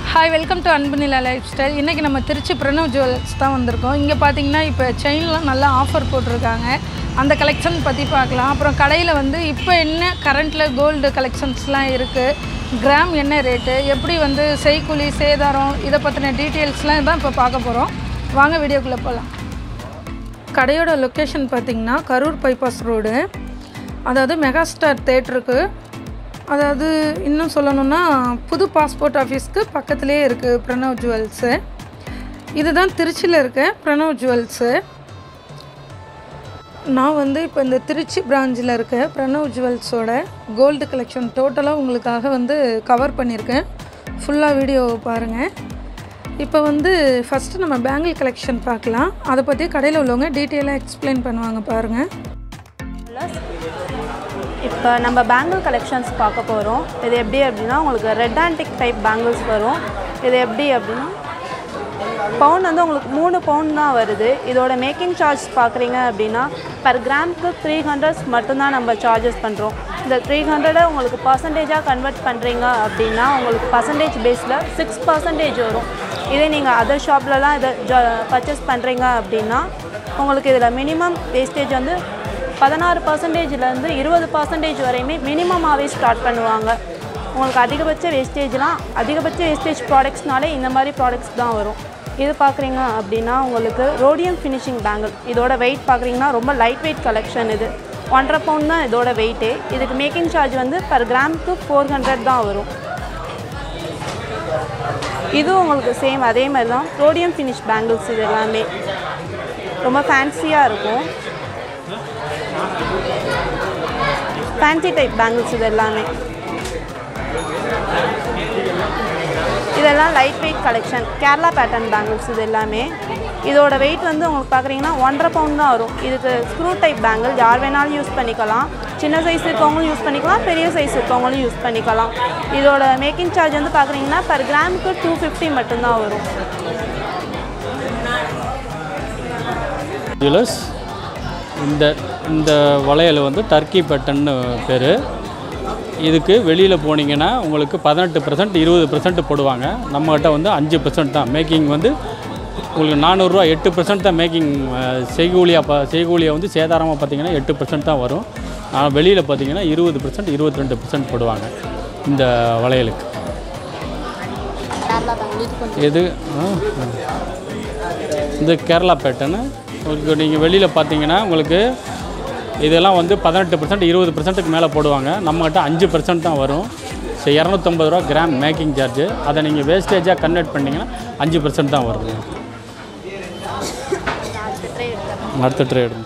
Hi welcome to அன்பு நிலா life style இன்றைக்கி நம்ம திருச்சி பிரணவ் ஜுவல்ஸ் தான் வந்திருக்கோம் இங்கே பார்த்தீங்கன்னா இப்போ செயின்லாம் நல்லா ஆஃபர் போட்டிருக்காங்க அந்த கலெக்ஷன் பற்றி பார்க்கலாம் அப்புறம் கடையில் வந்து இப்போ என்ன கரண்ட்டில் கோல்டு கலெக்ஷன்ஸ்லாம் இருக்குது கிராம் என்ன ரேட்டு எப்படி வந்து செய்கூலி சேதாரம் இதை பற்றின டீட்டெயில்ஸ்லாம் தான் இப்போ பார்க்க போகிறோம் வாங்க வீடியோக்குள்ளே போகலாம் கடையோட லொக்கேஷன் பார்த்திங்கன்னா கரூர் பைபாஸ் ரோடு அதாவது மெகாஸ்டார் தேட்டருக்கு அதாவது இன்னும் சொல்லணும்னா புது பாஸ்போர்ட் ஆஃபீஸ்க்கு பக்கத்துலேயே இருக்குது பிரணவ் ஜுவல்ஸு இதுதான் திருச்சியில் இருக்க பிரணவ் ஜுவல்ஸு நான் வந்து இப்போ இந்த திருச்சி பிரான்ச்சில் இருக்க பிரணவ் ஜுவல்ஸோட கோல்டு கலெக்ஷன் டோட்டலாக உங்களுக்காக வந்து கவர் பண்ணியிருக்கேன் ஃபுல்லாக வீடியோ பாருங்கள் இப்போ வந்து ஃபஸ்ட்டு நம்ம பேங்கிள் கலெக்ஷன் பார்க்கலாம் அதை பற்றி கடையில் உள்ளவங்க டீட்டெயிலாக எக்ஸ்பிளைன் பண்ணுவாங்க பாருங்கள் இப்போ நம்ம பேங்கிள் கலெக்ஷன்ஸ் பார்க்க போகிறோம் இது எப்படி அப்படின்னா உங்களுக்கு ரெட் ஆன்டிக் டைப் பேங்கிள்ஸ் வரும் இது எப்படி அப்படின்னா பவுன் வந்து உங்களுக்கு மூணு பவுன் தான் வருது இதோட மேக்கிங் சார்ஜ் பார்க்குறீங்க அப்படின்னா பர் கிராமுக்கு த்ரீ ஹண்ட்ரட்ஸ் மட்டும்தான் நம்ம சார்ஜஸ் பண்ணுறோம் இந்த த்ரீ ஹண்ட்ரடை உங்களுக்கு பர்சன்டேஜாக கன்வெர்ட் பண்ணுறீங்க அப்படின்னா உங்களுக்கு பர்சன்டேஜ் பேஸில் சிக்ஸ் பர்சன்டேஜ் வரும் இதே நீங்கள் அதர் ஷாப்லலாம் இதை பர்ச்சேஸ் பண்ணுறீங்க அப்படின்னா உங்களுக்கு இதில் மினிமம் வேஸ்டேஜ் வந்து பதினாறு பர்சன்டேஜ்லேருந்து இருபது பர்சன்டேஜ் வரையுமே மினிமமாகவே ஸ்டார்ட் பண்ணுவாங்க உங்களுக்கு அதிகபட்ச வேஸ்டேஜ்லாம் அதிகபட்ச வேஸ்டேஜ் ப்ராடக்ட்ஸ்னாலே இந்த மாதிரி ப்ராடக்ட்ஸ் தான் வரும் இது பார்க்குறீங்க அப்படின்னா உங்களுக்கு ரோடியம் ஃபினிஷிங் பேங்கிள் இதோட வெயிட் பார்க்குறீங்கன்னா ரொம்ப லைட் வெயிட் கலெக்ஷன் இது ஒன்றரை பவுண்ட் தான் இதோட வெயிட்டே இதுக்கு மேக்கிங் சார்ஜ் வந்து பர் கிராமுக்கு ஃபோர் ஹண்ட்ரட் தான் வரும் இதுவும் உங்களுக்கு சேம் அதே மாதிரி தான் ரோடியம் ஃபினிஷ் பேங்கிள்ஸ் இது எல்லாமே ரொம்ப ஃபேன்சியாக இருக்கும் ஃபேன்சி டைப் பேங்கிள்ஸ் இது எல்லாமே இதெல்லாம் light weight collection Kerala pattern bangles இது எல்லாமே இதோட வெயிட் வந்து உங்களுக்கு பார்க்குறீங்கன்னா ஒன்றரை பவுண்ட் தான் வரும் இதுக்கு ஸ்க்ரூ டைப் பேங்கிள் யார் வேணாலும் யூஸ் பண்ணிக்கலாம் சின்ன சைஸ் இருக்கவங்களும் யூஸ் பண்ணிக்கலாம் பெரிய சைஸ் இருக்கவங்களும் யூஸ் பண்ணிக்கலாம் இதோட மேக்கிங் சார்ஜ் வந்து பார்க்குறீங்கன்னா பர் கிராமுக்கு டூ ஃபிஃப்டி மட்டும்தான் வரும் ஜுவலர்ஸ் இந்த இந்த வளையல் வந்து டர்க்கி பேட்டன்னு பேர் இதுக்கு வெளியில் போனீங்கன்னா உங்களுக்கு பதினெட்டு பர்சன்ட் இருபது பர்சன்ட் போடுவாங்க நம்மகிட்ட வந்து அஞ்சு பர்சன்ட் தான் மேக்கிங் வந்து உங்களுக்கு நானூறுரூவா எட்டு பர்சன்ட் தான் மேக்கிங் செய்கூலியாக பா செய்கூலியை வந்து சேதாரமாக பார்த்தீங்கன்னா எட்டு பர்சன்ட் தான் வரும் ஆனால் வெளியில் பார்த்தீங்கன்னா இருபது பர்சன்ட் இருபத்தி ரெண்டு பர்சன்ட் போடுவாங்க இந்த வளையலுக்கு இது ஆ, இந்த கேரளா பேட்டர்னு உங்களுக்கு நீங்கள் வெளியில் பார்த்தீங்கன்னா உங்களுக்கு இதெல்லாம் வந்து பதினெட்டு பர்சன்ட் இருபது பர்சன்ட்டுக்கு மேலே போடுவாங்க நம்மகிட்ட அஞ்சு பர்சன்ட் தான் வரும் ஸோ இரநூத்தம்பது ரூபா கிராம் மேக்கிங் சார்ஜு அதை நீங்கள் வேஸ்டேஜாக கன்வெர்ட் பண்ணிங்கன்னா அஞ்சு பர்சன்ட் தான் வருது அடுத்த ட்ரே எடுங்க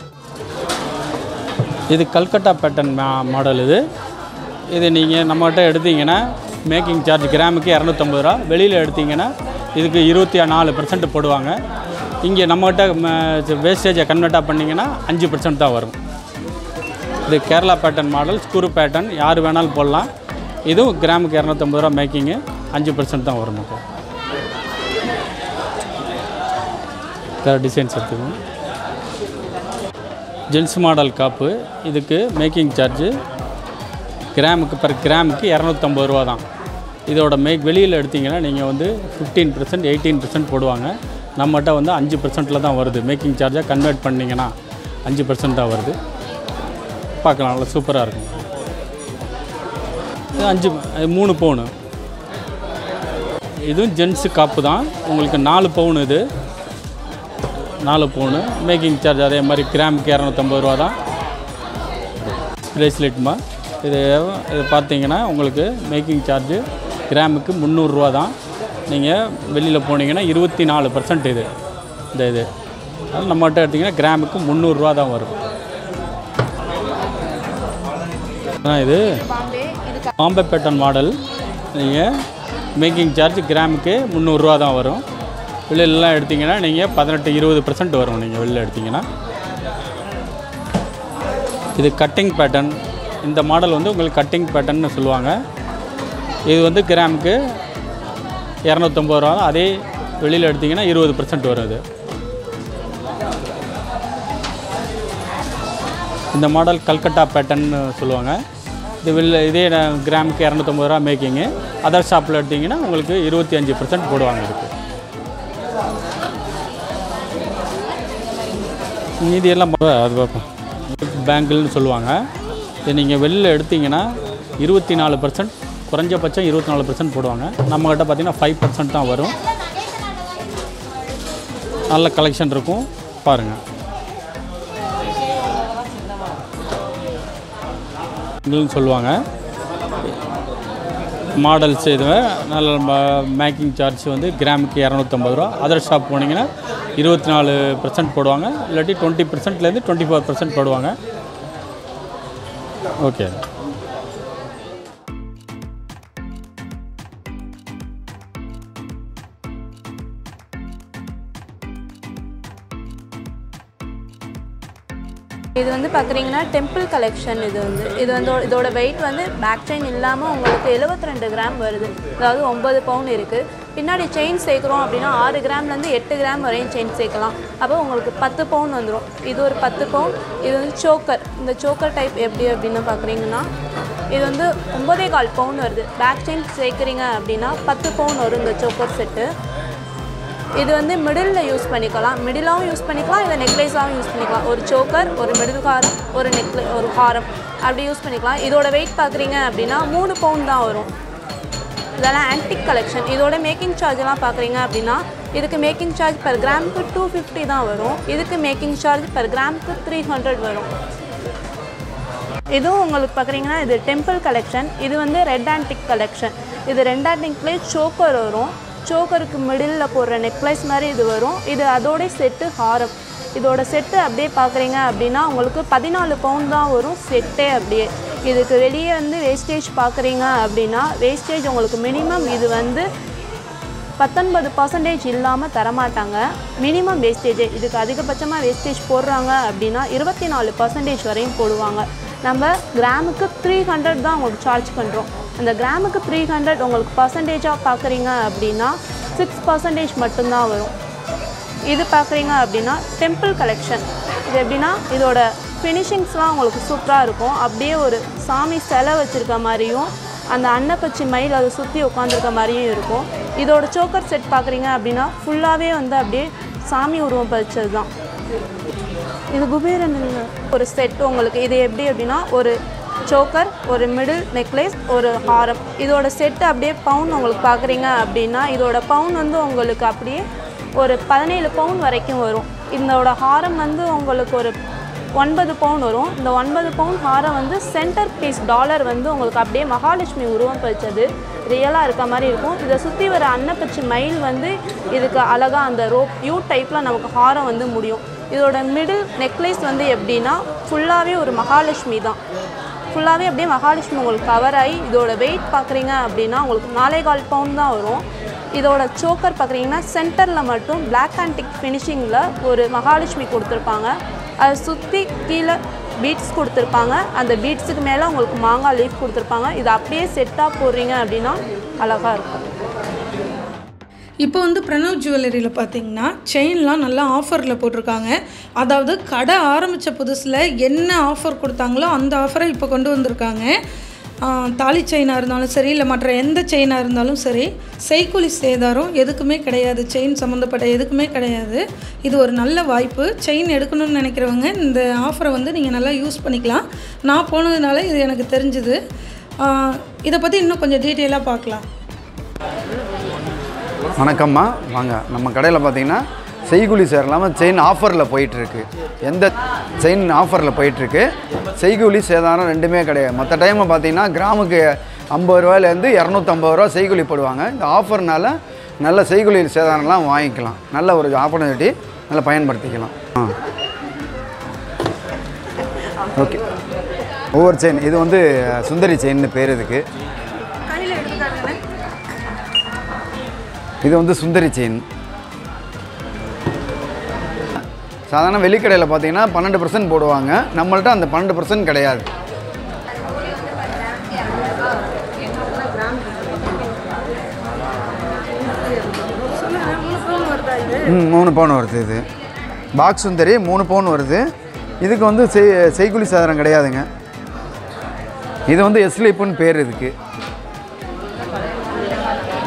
இது கல்கட்டா பேட்டர்ன் மா மாடல் இது இது நீங்கள் நம்மகிட்ட எடுத்தீங்கன்னா மேக்கிங் சார்ஜ் கிராமுக்கு இரநூத்தம்பது ரூபா வெளியில் எடுத்தீங்கன்னா இதுக்கு இருபத்தி நாலு பர்சன்ட் போடுவாங்க இங்கே நம்மகிட்ட வேஸ்டேஜை கன்வெர்ட்டாக பண்ணிங்கன்னா அஞ்சு பர்சன்ட் தான் வரும் இது Kerala pattern model screw pattern யார் வேணாலும் போடலாம் இதுவும் கிராமுக்கு இரநூத்தம்பது ரூபா மேக்கிங்கு அஞ்சு பர்சன்ட் தான் வரும் நமக்கு வேறு டிசைன்ஸ் எடுத்துக்கோங்க ஜென்ஸ் மாடல் காப்பு இதுக்கு மேக்கிங் சார்ஜு கிராமுக்கு பர் கிராமுக்கு இரநூத்தம்பது ரூபா தான் இதோட மேக் வெளியில் எடுத்தீங்கன்னா நீங்கள் வந்து ஃபிஃப்டீன் பர்சன்ட் எயிட்டீன் பர்சன்ட் போடுவாங்க நம்மகிட்ட வந்து அஞ்சு பர்சன்ட்டில் தான் வருது மேக்கிங் சார்ஜாக கன்வெர்ட் பண்ணிங்கன்னா அஞ்சு பர்சன்ட் தான் வருது பார்க்கலாம் நல்லா சூப்பராக இருக்கும் இது அஞ்சு இது மூணு பவுனு இதுவும் ஜென்ஸு காப்பு தான் உங்களுக்கு நாலு பவுன் இது நாலு பவுனு மேக்கிங் சார்ஜ் அதே மாதிரி கிராமுக்கு இரநூத்தம்பது ரூபா தான் ப்ரேஸ்லெட்மா இது இது பார்த்தீங்கன்னா உங்களுக்கு மேக்கிங் சார்ஜு கிராமுக்கு முந்நூறுரூவா தான் நீங்கள் வெளியில் போனீங்கன்னா இருபத்தி நாலு பர்சன்ட் இது இந்த இது அதனால் நம்மகிட்ட எடுத்திங்கன்னா கிராமுக்கு முந்நூறுரூவா தான் வரும் அதான் இது பாம்பே பேட்டன் மாடல் நீங்கள் மேக்கிங் சார்ஜ் கிராமுக்கு முந்நூறுரூவா தான் வரும் வெளியிலலாம் எடுத்தீங்கன்னா நீங்கள் பதினெட்டு இருபது பர்சன்ட் வரும் நீங்கள் வெளியில் எடுத்தீங்கன்னா இது கட்டிங் பேட்டர்ன் இந்த மாடல் வந்து உங்களுக்கு கட்டிங் பேட்டர்ன்னு சொல்லுவாங்க இது வந்து கிராமுக்கு இரநூத்தம்பது ரூபா தான். அதே வெளியில் எடுத்தீங்கன்னா இருபது பர்சன்ட் வரும் இது இந்த மாடல் கல்கட்டா பேட்டர்ன்னு சொல்லுவாங்க இது வெளில இதே நான் கிராமுக்கு இரநூத்தம்பது ரூபா மேக்கிங்கு அதர் ஷாப்பில் எடுத்தீங்கன்னா உங்களுக்கு இருபத்தி அஞ்சு பர்சன்ட் போடுவாங்க இதுக்கு மீதி எல்லாம் பா- அது பார்ப்போம் பேங்கிள்னு சொல்லுவாங்க இது நீங்கள் வெளியில் எடுத்தீங்கன்னா இருபத்தி நாலு பர்சன்ட் குறைஞ்சபட்சம் இருபத்தி நாலு பர்சன்ட் போடுவாங்க நம்மக்கிட்ட பார்த்தீங்கன்னா ஃபைவ் பர்சன்ட் தான் வரும் நல்ல கலெக்ஷன் இருக்கும் பாருங்கள் பேங்கிள்னு சொல்லுவாங்க மாடல்ஸ் இதுவே நல்ல மேக்கிங் சார்ஜ் வந்து கிராமுக்கு இரநூத்தம்பது ரூபா அதர் ஷாப் போனீங்கன்னா இருபத்தி நாலு பர்சன்ட் போடுவாங்க இல்லாட்டி டுவெண்ட்டி பர்சன்ட்லேருந்து டுவெண்ட்டி ஃபோர் பர்சன்ட் போடுவாங்க ஓகே இது வந்து பார்க்குறீங்கன்னா டெம்பிள் கலெக்ஷன் இது வந்து இது வந்து இதோட வெயிட் வந்து பேக் செயின் இல்லாமல் உங்களுக்கு 72 ரெண்டு கிராம் வருது அதாவது ஒம்பது பவுன் இருக்குது பின்னாடி செயின் சேர்க்குறோம் அப்படின்னா ஆறு கிராம்லேருந்து எட்டு கிராம் வரையும் செயின் சேர்க்கலாம் அப்போ உங்களுக்கு பத்து பவுன் வந்துடும் இது ஒரு பத்து பவுன் இது வந்து சோக்கர் இந்த சோக்கர் டைப் எப்படி அப்படின்னு பார்க்குறீங்கன்னா இது வந்து ஒம்பதே கால் பவுன் வருது பேக் செயின் சேர்க்குறீங்க அப்படின்னா பத்து பவுன் வரும் இந்த சோக்கர் செட்டு இது வந்து மிடில் யூஸ் பண்ணிக்கலாம் மிடிலாகவும் யூஸ் பண்ணிக்கலாம் இதை நெக்லேஸாகவும் யூஸ் பண்ணிக்கலாம் ஒரு சோக்கர் ஒரு மிடில் ஹாரம் ஒரு நெக்ல ஒரு ஹாரம் அப்படி யூஸ் பண்ணிக்கலாம் இதோட வெயிட் பார்க்குறீங்க அப்படின்னா மூணு பவுண்ட் தான் வரும் இதெல்லாம் ஆன்டிக் கலெக்ஷன் இதோட மேக்கிங் சார்ஜ்லாம் பார்க்குறீங்க அப்படின்னா இதுக்கு மேக்கிங் சார்ஜ் per கிராமுக்கு டூ ஃபிஃப்டி தான் வரும் இதுக்கு மேக்கிங் சார்ஜ் per கிராமுக்கு த்ரீ ஹண்ட்ரட் வரும் இதுவும் உங்களுக்கு பார்க்குறீங்கன்னா இது டெம்பிள் கலெக்ஷன் இது வந்து ரெட் ஆன்டிக் கலெக்ஷன் இது ரெட் ஆன்டிக்லேயே சோக்கர் வரும் சோக்கருக்கு மிடில் போடுற நெக்லஸ் மாதிரி இது வரும் இது அதோட செட்டு ஹாரம் இதோட செட்டு அப்படியே பார்க்குறீங்க அப்படின்னா உங்களுக்கு பதினாலு பவுண்ட் தான் வரும் செட்டே அப்படியே இதுக்கு வெளியே வந்து வேஸ்டேஜ் பார்க்குறீங்க அப்படின்னா வேஸ்டேஜ் உங்களுக்கு மினிமம் இது வந்து பத்தொன்பது பர்சன்டேஜ் இல்லாமல் தரமாட்டாங்க மினிமம் வேஸ்டேஜ் இதுக்கு அதிகபட்சமாக வேஸ்டேஜ் போடுறாங்க அப்படின்னா இருபத்தி நாலு பர்சன்டேஜ் வரையும் போடுவாங்க நம்ம கிராமுக்கு த்ரீ ஹண்ட்ரட் தான் உங்களுக்கு சார்ஜ் பண்ணுறோம் அந்த கிராமுக்கு த்ரீ ஹண்ட்ரட் உங்களுக்கு பர்சன்டேஜாக பார்க்குறீங்க அப்படின்னா சிக்ஸ் பர்சன்டேஜ் மட்டும்தான் வரும் இது பார்க்குறீங்க அப்படின்னா டெம்பிள் கலெக்ஷன் இது எப்படின்னா இதோட ஃபினிஷிங்ஸ்லாம் உங்களுக்கு சூப்பராக இருக்கும் அப்படியே ஒரு சாமி சிலை வச்சுருக்க மாதிரியும் அந்த அன்னப்பச்சி மயில் அதை சுற்றி உட்காந்துருக்க மாதிரியும் இருக்கும் இதோட சோக்கர் செட் பார்க்குறீங்க அப்படின்னா ஃபுல்லாகவே வந்து அப்படியே சாமி உருவம் பதிச்சது தான் இது குபேரன் இல்ல. ஒரு செட் உங்களுக்கு இது எப்படி அப்படின்னா ஒரு சோக்கர் ஒரு மிடில் நெக்லஸ் ஒரு ஹாரம் இதோட செட்டு அப்படியே பவுன் உங்களுக்கு பார்க்குறீங்க அப்படின்னா இதோட பவுன் வந்து உங்களுக்கு அப்படியே ஒரு பதினேழு பவுன் வரைக்கும் வரும் இதோட ஹாரம் வந்து உங்களுக்கு ஒரு ஒன்பது பவுன் வரும் இந்த ஒன்பது பவுன் ஹாரம் வந்து சென்டர் பீஸ் டாலர் வந்து உங்களுக்கு அப்படியே மகாலட்சுமி உருவம் பதிச்சது ரியலாக இருக்க மாதிரி இருக்கும் இதை சுற்றி வர அன்னப்பச்சி மயில் வந்து இதுக்கு அழகாக அந்த ரோப் யூ டைப்பில் நமக்கு ஹாரம் வந்து முடியும் இதோட மிடில் நெக்லஸ் வந்து எப்படின்னா ஃபுல்லாகவே ஒரு மகாலட்சுமி தான் ஃபுல்லாகவே அப்படியே மகாலட்சுமி உங்களுக்கு கவர் ஆகி இதோட வெயிட் பார்க்குறீங்க அப்படின்னா உங்களுக்கு நாலே கால் பவுண்ட் தான் வரும் இதோட சோக்கர் பார்க்குறீங்கன்னா சென்டரில் மட்டும் பிளாக் ஆன்டிக் ஃபினிஷிங்கில் ஒரு மகாலட்சுமி கொடுத்துருப்பாங்க அதை சுற்றி கீழே பீட்ஸ் கொடுத்துருப்பாங்க அந்த பீட்ஸுக்கு மேலே உங்களுக்கு மாங்காய் லீஃப் கொடுத்துருப்பாங்க இது அப்படியே செட்டாக போடுறீங்க அப்படின்னா அழகாக இருக்கும் இப்போ வந்து பிரணவ் ஜுவல்லரியில் பார்த்தீங்கன்னா செயின்லாம் நல்லா ஆஃபரில் போட்டிருக்காங்க அதாவது கடை ஆரம்பித்த புதுசில் என்ன ஆஃபர் கொடுத்தாங்களோ அந்த ஆஃபரை இப்போ கொண்டு வந்திருக்காங்க ஆ, தாலி செயினாக இருந்தாலும் சரி இல்லை மற்ற எந்த செயினாக இருந்தாலும் சரி செய்கூலி சேதாரம் எதுக்குமே கிடையாது செயின் சம்மந்தப்பட்ட எதுக்குமே கிடையாது இது ஒரு நல்ல வாய்ப்பு செயின் எடுக்கணும்னு நினைக்கிறவங்க இந்த ஆஃபரை வந்து நீங்கள் நல்லா யூஸ் பண்ணிக்கலாம் நான் போனதுனால இது எனக்கு தெரிஞ்சுது ஆ, இதை பற்றி இன்னும் கொஞ்சம் டீட்டெயிலாக பார்க்கலாம் வணக்கம்மா வாங்க நம்ம கடையில் பார்த்தீங்கன்னா செய்கூலி சேர் இல்லாமல் செயின் ஆஃபரில் போயிட்டுருக்கு எந்த செயின் ஆஃபரில் போயிட்டுருக்கு செய்கூலி சேதாரம் ரெண்டுமே கிடையாது மற்ற டைமை பார்த்தீங்கன்னா கிராமுக்கு ஐம்பது ரூபாயிலேருந்து இரநூத்தம்பது ரூபா செய்கூலி போடுவாங்க இந்த ஆஃபர்னால நல்ல செய்கூலி சேதாரம்லாம் வாங்கிக்கலாம் நல்ல ஒரு ஆப்பர்ச்சுனிட்டி நல்லா பயன்படுத்திக்கலாம் ஆ ஓகே ஒவ்வொரு செயின் இது வந்து சுந்தரி செயின்னு பேர் இதுக்கு இது வந்து சுந்தரி செயின் சாதாரண வெளிக்கடையில் பார்த்தீங்கன்னா பன்னெண்டு பர்சன்ட் போடுவாங்க நம்மள்ட்ட அந்த பன்னெண்டு பர்சன்ட் கிடையாது ம் மூணு பவுன் வருது இது பாக்ஸ் சுந்தரி மூணு பவுன் வருது இதுக்கு வந்து செய் செய்குலி சாதனம் கிடையாதுங்க இது வந்து எஸ்லிப்புன்னு பேர் இதுக்கு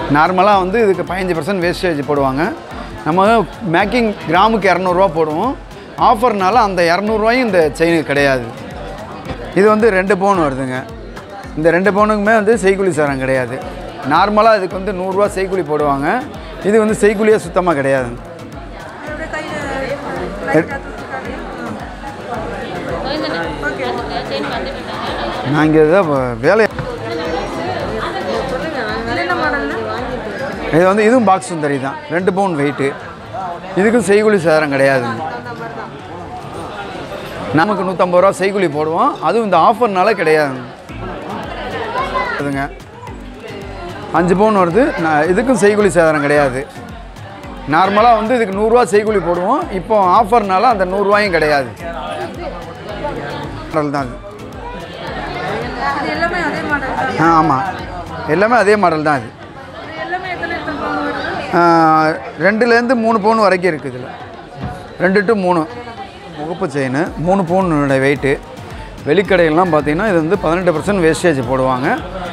நார்மலாக வந்து இதுக்கு பதினஞ்சு பர்சன்ட் வேஸ்டேஜ் போடுவாங்க நம்ம மேக்கிங் கிராமுக்கு இரநூறுவா போடுவோம் ஆஃபர்னால அந்த இரநூறுவாயும் இந்த செயினுக்கு கிடையாது இது வந்து ரெண்டு பவுன் வருதுங்க இந்த ரெண்டு பவுனுக்குமே வந்து செய்கூலி சேரம் கிடையாது நார்மலாக இதுக்கு வந்து நூறுரூவா செய்கூலி போடுவாங்க இது வந்து செய்கூலியே சுத்தமாக கிடையாது நான் இங்கே ஏதோ வேலை இது வந்து இதுவும் பாக்ஸ் சுந்தரி தான் ரெண்டு பவுன் வெயிட்டு இதுக்கும் செய்கூலி சேதாரம் கிடையாது நமக்கு நூற்றம்பது ரூபா செய்கூலி போடுவோம் அதுவும் இந்த ஆஃபர்னால கிடையாது அதுங்க அஞ்சு பவுன் வருது நான் இதுக்கும் செய்கூலி சேதாரம் கிடையாது நார்மலாக வந்து இதுக்கு நூறுரூவா செய்கூலி போடுவோம் இப்போ ஆஃபர்னால அந்த நூறுரூவாயும் கிடையாது மாடல் தான் அது இது எல்லாமே அதே மாடல் தான் ஆ ஆமாம் எல்லாமே அதே மாடல் தான் அது இது எல்லாமே எத்தனை எத்தனை பவுன் வருது ஆ, ரெண்டுலேருந்து மூணு பவுன் வரைக்கும் இருக்குது இதில் ரெண்டு டு மூணு முகப்பு செயின் மூணு பவுனோட வெயிட்டு வெளிக்கடையெல்லாம் பார்த்தீங்கன்னா இது வந்து பதினெட்டு பர்சன்ட் வேஸ்டேஜ் போடுவாங்க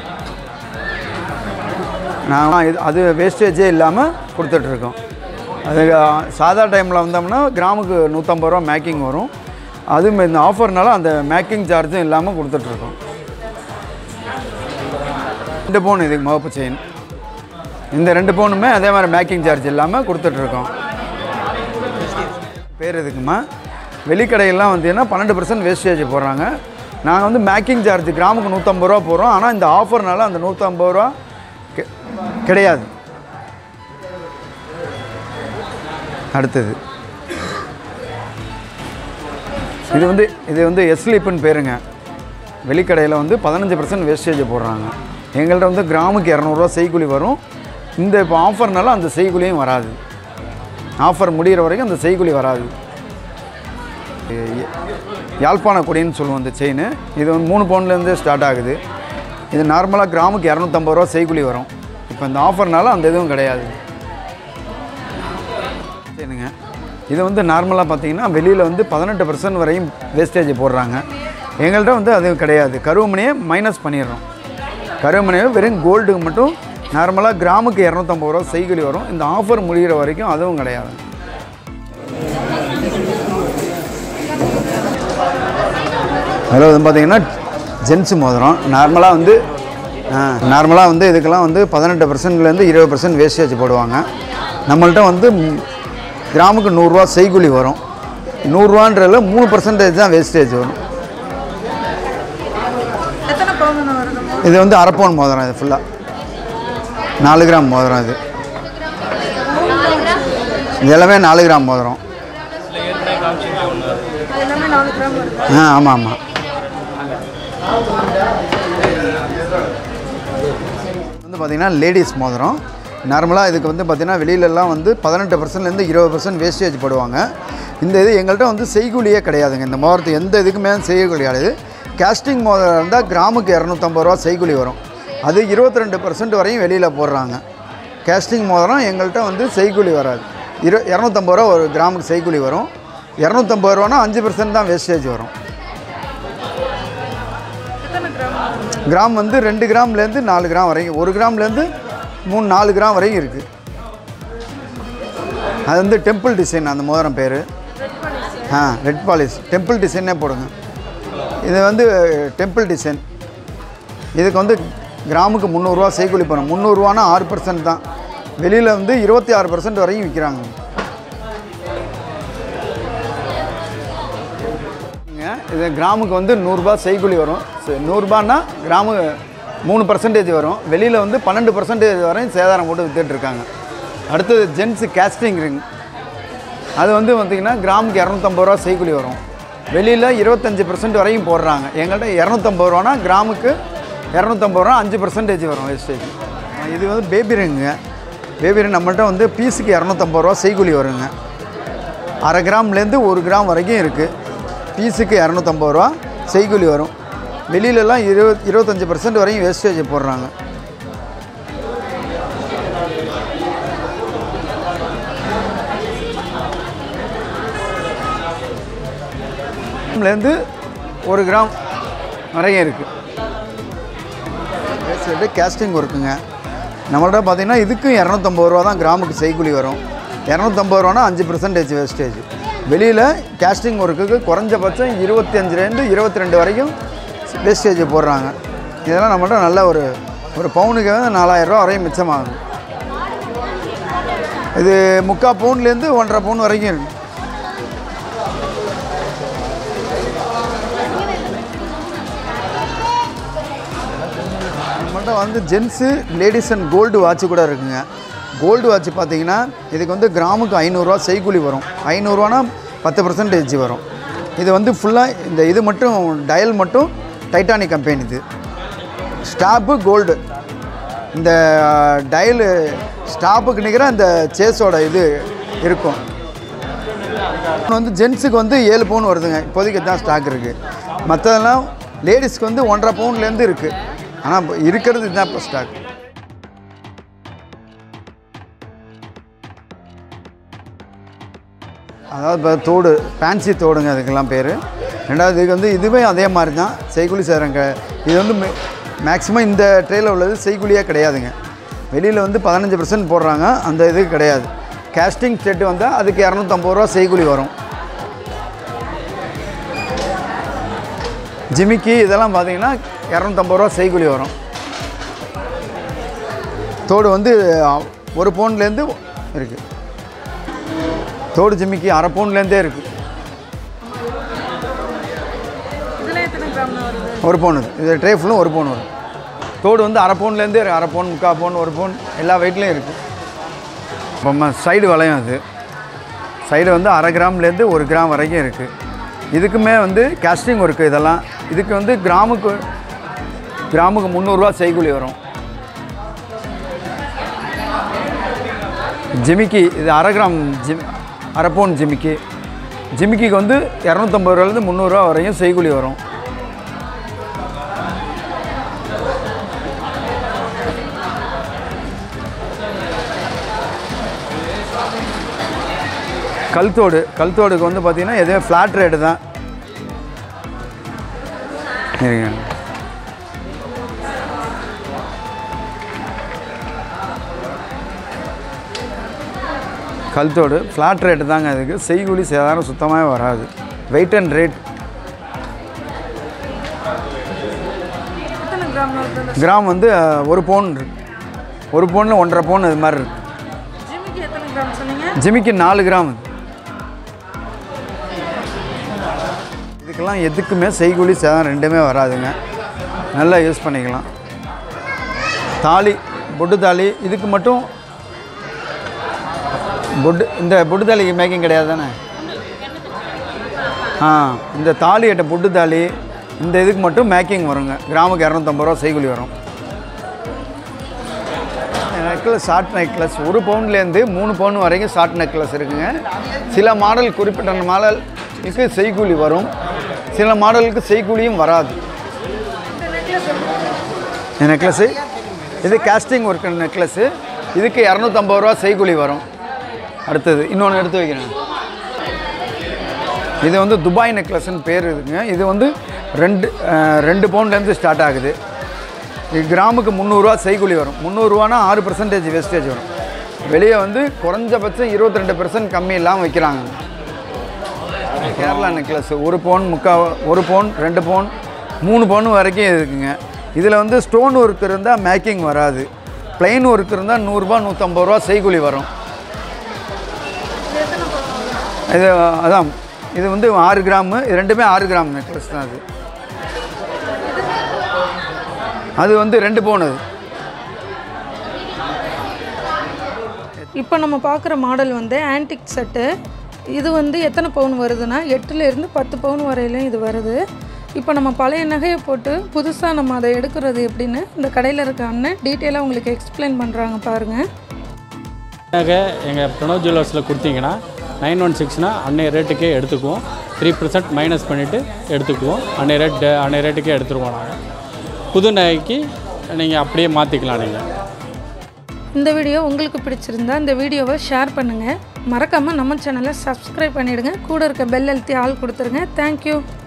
நான் இது அது வேஸ்டேஜே இல்லாமல் கொடுத்துட்ருக்கோம் அது ஆ, சாதா டைமில் வந்தோம்னா கிராமுக்கு நூற்றம்பது ரூபா மேக்கிங் வரும் அதுவும் இந்த ஆஃபர்னால அந்த மேக்கிங் சார்ஜும் இல்லாமல் கொடுத்துட்ருக்கோம் ரெண்டு பவுன் இதுக்கு முகப்பு செயின் இந்த ரெண்டு பவுனுமே அதே மாதிரி மேக்கிங் சார்ஜ் இல்லாமல் கொடுத்துட்ருக்கோம் பேர் எதுக்குமா வெளிக்கடையெல்லாம் வந்தீங்கன்னா பன்னெண்டு பர்சன்ட் வேஸ்டேஜ் போடுறாங்க நாங்கள் வந்து மேக்கிங் சார்ஜ் கிராமுக்கு நூற்றம்பது ரூபா போடுறோம் ஆனால் இந்த ஆஃபர்னால அந்த நூற்றம்பது ரூபா கெ- கிடையாது அடுத்தது இது வந்து இது வந்து எஸ்லீப்புன்னு பேருங்க வெளிக்கடையில் வந்து பதினஞ்சு பர்சன்ட் வேஸ்டேஜ் போடுறாங்க எங்கள்கிட்ட வந்து கிராமுக்கு இரநூறுவா செய்கூலி வரும் இந்த இப்போ ஆஃபர்னால அந்த செய்கூலியும் வராது ஆஃபர் முடிகிற வரைக்கும் அந்த செய்கூலி வராது யாழ்ப்பாண கொடின்னு சொல்லுவோம் இந்த செயின் இது வந்து மூணு பவுன்லேருந்து ஸ்டார்ட் ஆகுது இது நார்மலாக கிராமுக்கு இரநூத்தம்பது ரூபா செய்கூலி வரும் இப்போ இந்த ஆஃபர்னால அந்த இதுவும் கிடையாது சரிங்க இது வந்து நார்மலாக பார்த்தீங்கன்னா வெளியில் வந்து பதினெட்டு பர்சன்ட் வரையும் வேஸ்டேஜ் போடுறாங்க எங்கள்கிட்ட வந்து அது கிடையாது கருவமனையை மைனஸ் பண்ணிடுறோம் கருவமனையை வெறும் கோல்டுக்கு மட்டும் நார்மலாக கிராமுக்கு இரநூத்தம்பது ரூபா செய்கூலி வரும் இந்த ஆஃபர் முடிகிற வரைக்கும் அதுவும் கிடையாது அதில் வந்து பார்த்தீங்கன்னா ஜென்ஸ் மோதிரம் நார்மலாக வந்து நார்மலாக வந்து இதுக்கெல்லாம் வந்து பதினெட்டு பர்சன்ட்லேருந்து இருபது பர்சன்ட் வேஸ்டேஜ் போடுவாங்க நம்மள்ட்ட வந்து ம், கிராமுக்கு நூறுரூவா செய்கூலி வரும் நூறுரூவான்றதுல மூணு பர்சன்டேஜ் தான் வேஸ்டேஜ் வரும் எத்தனை பவுன் வருது இது வந்து அரை பவுன் மோதிரம் இது ஃபுல்லாக நாலு கிராம் மோதிரம் இது இது எல்லாமே நாலு கிராம் மோதிரம் அது எல்லாமே நாலு கிராம் வருது ஆ ஆமாம் ஆமாம் வந்து பார்த்திங்கன்னா லேடிஸ் மோதிரம் நார்மலாக இதுக்கு வந்து பார்த்திங்கன்னா வெளியிலலாம் வந்து பதினெட்டு பர்சன்ட்லேருந்து இருபது பர்சன்ட் வேஸ்டேஜ் போடுவாங்க இந்த இது எங்கள்கிட்ட வந்து செய்கூலியே கிடையாதுங்க இந்த மோதிரத்து எந்த இதுக்குமே செய்கூலி கிடையாது கேஸ்டிங் மோதிரம் இருந்தால் கிராமுக்கு இரநூத்தம்பது ரூபா செய்கூலி வரும் அது இருபத்தி ரெண்டு பர்சன்ட் வரையும் வெளியில் போடுறாங்க கேஸ்டிங் மோதிரம் எங்கள்கிட்ட வந்து செய்கூலி வராது இரு இரநூத்தம்பது ரூபா ஒரு கிராமுக்கு செய்கூலி வரும் இரநூத்தம்பது ரூபானா அஞ்சு பர்சன்ட் தான் வேஸ்டேஜ் வரும் கிராம் வந்து ரெண்டு கிராம்லேருந்து நாலு கிராம் வரைக்கும் ஒரு கிராம்லேருந்து மூணு நாலு கிராம் வரைக்கும் இருக்குது அது வந்து டெம்பிள் டிசைன் அந்த மோதிரம் பேர் ஆ ரெட் பாலிஷ் டெம்பிள் டிசைனே போடுங்க இது வந்து டெம்பிள் டிசைன் இதுக்கு வந்து கிராமுக்கு முந்நூறுரூவா செய்கூலி பண்ணணும் முந்நூறுரூவானா ஆறு பர்சன்ட் தான் வெளியில் வந்து இருபத்தி ஆறு பர்சன்ட் வரையும் விற்கிறாங்க இங்க இது கிராமுக்கு வந்து நூறுரூபா செய்கூலி வரும் ச- நூறுரூபான்னா கிராமு மூணு பர்சன்டேஜ் வரும் வெளியில் வந்து பன்னெண்டு பர்சன்டேஜ் வரையும் சேதாரம் போட்டு வித்துட்டு இருக்காங்க அடுத்தது ஜென்ஸு கேஸ்டிங் ரிங் அது வந்து பார்த்திங்கன்னா கிராமுக்கு இரநூத்தம்பது ரூபா செய்கூலி வரும் வெளியில் இருபத்தஞ்சி பர்சன்ட் வரையும் போடுறாங்க எங்கள்கிட்ட இரநூத்தம்பது ரூபானா கிராமுக்கு இரநூத்தம்பது ரூபா அஞ்சு பர்சன்டேஜ் வரும் வேஸ்டேஜ் இது வந்து பேபி ரிங்குங்க பேபி ரிங் நம்மள்ட்ட வந்து பீஸுக்கு இரநூத்தம்பது ரூபா செய்கூலி வருங்க அரை கிராம்லேருந்து ஒரு கிராம் வரைக்கும் இருக்குது பீஸுக்கு இரநூத்தம்பது ரூபா செய்கூலி வரும் வெளியிலலாம் இருபத் இருபத்தஞ்சி பர்சன்ட் வரையும் வேஸ்டேஜ் போடுறாங்க கிராம்லேருந்து ஒரு கிராம் வரையும் இருக்குது பேசிட்டு கேஸ்டிங் ஒர்க்குங்க நம்மள்ட்ட பார்த்தீங்கன்னா இதுக்கும் இரநூத்தம்பது ரூபா தான் கிராமுக்கு செய்கூலி வரும் இரநூத்தம்பது ரூபானா அஞ்சு பர்சன்டேஜ் வேஸ்டேஜ் வெளியில் கேஸ்டிங் ஒர்க்குக்கு குறைஞ்சபட்சம் இருபத்தி அஞ்சுலேருந்து இருபத்தி ரெண்டு வரைக்கும் வேஸ்டேஜ் போடுறாங்க இதெல்லாம் நம்மள்ட்ட நல்ல ஒரு ஒரு பவுனுக்கு வந்து நாலாயிரரூவா வரையும் மிச்சமாகும் இது முக்கால் பவுன்லேருந்து ஒன்றரை பவுன் வரைக்கும் இருக்கு நம்மள்ட்ட வந்து gents ladies and gold watch கூட இருக்குங்க கோல்டு வாட்ச் பார்த்தீங்கன்னா இதுக்கு வந்து கிராமுக்கு ஐநூறுரூவா செய்கூலி வரும் ஐநூறுரூவானா பத்து பர்சன்டேஜ் வரும் இது வந்து ஃபுல்லாக இந்த இது மட்டும் டயல் மட்டும் டைட்டானிக் கம்பெனி இது ஸ்டாப்பு கோல்டு இந்த டயலு ஸ்டாப்புக்கு நிற்கிற இந்த சேஸோட இது இருக்கும் வந்து ஜென்ஸுக்கு வந்து ஏழு பவுன் வருதுங்க இப்போதைக்கு தான் ஸ்டாக் இருக்குது மற்றதெல்லாம் லேடிஸ்க்கு வந்து ஒன்றரை பவுன்லேருந்து இருக்குது ஆனால் இருக்கிறது இதுதான் இப்போ ஸ்டாக் அதாவது இப்போ தோடு ஃபேன்சி தோடுங்க அதுக்கெல்லாம் பேர் ரெண்டாவது இதுக்கு வந்து இதுவே அதே மாதிரி தான் செய்குலி சேரங்க இது வந்து மேக்ஸிமம் இந்த ட்ரேயில் உள்ளது செய்குலியே கிடையாதுங்க வெளியில் வந்து பதினஞ்சு பர்சன்ட் போடுறாங்க அந்த இது கிடையாது கேஸ்டிங் செட்டு வந்தால் அதுக்கு இரநூத்தம்பது ரூபா செய்குலி வரும் ஜிமிக்கி இதெல்லாம் பார்த்தீங்கன்னா இரநூத்தம்பது ரூபா செய்குலி வரும் தோடு வந்து அஹ், ஒரு பவுன்லேருந்து இருக்குது தோடு ஜிமிக்கி அரை பவுன்லேருந்தே இருக்குது இதில் எத்தனை கிராம் வருது ஒரு பவுன் இது இது ட்ரே ஃபுல்லும் ஒரு பவுன் வரும் தோடு வந்து அரை பவுன்லேருந்தே இருக்கு அரை பவுன் முக்கால் பவுன் ஒரு பவுன் எல்லா வெயிட்லேயும் இருக்குது நம்ம சைடு வளையம் அது சைடு வந்து அரை கிராம்லேருந்து ஒரு கிராம் வரைக்கும் இருக்குது இதுக்குமே வந்து கேஸ்டிங் ஒர்க்கு இதெல்லாம் இதுக்கு வந்து கிராமுக்கு கிராமுக்கு முந்நூறுரூவா செய்கூலி வரும் ஜிமிக்கி இது அரை கிராம் ஜிம் அரை பவுன் ஜிமிக்கி ஜிமிக்கிக்கு வந்து இரநூத்தம்பது ரூபாலேருந்து முந்நூறுரூவா வரையும் செய்கூலி வரும் கல்தோடு கல்தோடுக்கு வந்து பார்த்தீங்கன்னா எதுவுமே ஃப்ளாட் ரேட்டு தான் இருங்க கல்தோடு ஃப்ளாட் ரேட்டு தாங்க அதுக்கு செய்கூலி சேதாரம் சுத்தமாகவே வராது வெயிட் அண்ட் ரேட் எத்தனை கிராம் வருது கிராம் வந்து அஹ், ஒரு பவுன் இருக்கு ஒரு பவுனில் ஒன்றரை பவுன் இது மாதிரி இருக்கு ஜிமிக்கு எத்தனை கிராம் சொன்னீங்க ஜிமிக்கு நாலு கிராம் இது. இதுக்கெல்லாம் எதுக்குமே செய்கூலி சேதம் ரெண்டுமே வராதுங்க நல்லா யூஸ் பண்ணிக்கலாம் தாலி பொட்டு தாலி இதுக்கு மட்டும் பொட்டு இந்த பொட்டு தாலிக்கு மேக்கிங் கிடையாது தானே ஆ இந்த தாலி எட்ட பொட்டு தாலி இந்த இதுக்கு மட்டும் மேக்கிங் வருங்க கிராமுக்கு இரநூத்தம்பது ரூபா செய்கூலி வரும் நெக்லஸ் ஷார்ட் நெக்லஸ் ஒரு பவுண்ட்லேருந்து மூணு பவுன் வரைக்கும் ஷார்ட் நெக்லஸ் இருக்குங்க சில மாடல் குறிப்பிட்ட மாடலுக்கு செய்கூலி வரும் சில மாடலுக்கு செய்கூலியும் வராது இந்த நெக்லஸ்ஸு இது கேஸ்டிங் ஒர்க் நெக்லஸ்ஸு இதுக்கு இரநூத்தம்பது ரூபா செய்கூலி வரும் அடுத்தது இன்னொன்று எடுத்து வைக்கிறேன் இது வந்து துபாய் நெக்லஸ்ன்னு பேர் இருக்குங்க இது வந்து ரெண்டு அஹ், ரெண்டு பவுண்ட்லேருந்து ஸ்டார்ட் ஆகுது இது கிராமுக்கு முந்நூறுரூவா செய்கூலி வரும் முந்நூறுரூவானா ஆறு பர்சன்டேஜ் வேஸ்டேஜ் வரும் வெளியே வந்து குறைஞ்சபட்சம் இருபத்தி ரெண்டு பெர்சன்ட் கம்மி இல்லாமல் வைக்கிறாங்க கேரளா நெக்லஸ் ஒரு பவுன் முக்கா ஒரு பவுன் ரெண்டு பவுன் மூணு பவுன் வரைக்கும் இருக்குங்க இதில் வந்து ஸ்டோன் ஒர்க் இருந்தால் மேக்கிங் வராது plain ஒர்க் இருந்தால் நூறுரூபா நூற்றம்பது ரூபா செய்கூலி வரும் இது அதான் இது வந்து ஆறு கிராமு இது ரெண்டுமே ஆறு கிராம் நெக்லஸ் தான் அது அது வந்து ரெண்டு பவுன் அது இப்போ நம்ம பார்க்குற மாடல் வந்து ஆன்டிக் செட்டு இது வந்து எத்தனை பவுன் வருதுன்னா எட்டுலேருந்து பத்து பவுன் வரையிலும் இது வருது இப்போ நம்ம பழைய நகையை போட்டு புதுசாக நம்ம அதை எடுக்கிறது எப்படின்னு இந்த கடையில் இருக்க அண்ணன் டீட்டெயிலாக உங்களுக்கு எக்ஸ்பிளைன் பண்ணுறாங்க பாருங்கள் நகை எங்கள் பிரணவ் ஜுவல்லர்ஸில் கொடுத்தீங்கன்னா நைன் ஒன் சிக்ஸ்னா அன்னைய ரேட்டுக்கே எடுத்துக்குவோம் த்ரீ பர்சன்ட் மைனஸ் பண்ணிவிட்டு எடுத்துக்குவோம் அன்னைய ரேட் அன்னைய ரேட்டுக்கே எடுத்துருவோம் நாங்கள் புது நகைக்கு நீங்கள் அப்படியே மாற்றிக்கலாம் நீங்கள் இந்த வீடியோ உங்களுக்கு பிடிச்சிருந்தா இந்த வீடியோவை ஷேர் பண்ணுங்கள் மறக்காமல் நம்ம சேனலை சப்ஸ்கிரைப் பண்ணிவிடுங்க கூட இருக்க பெல் அழுத்தி ஆள் கொடுத்துருங்க தேங்க்யூ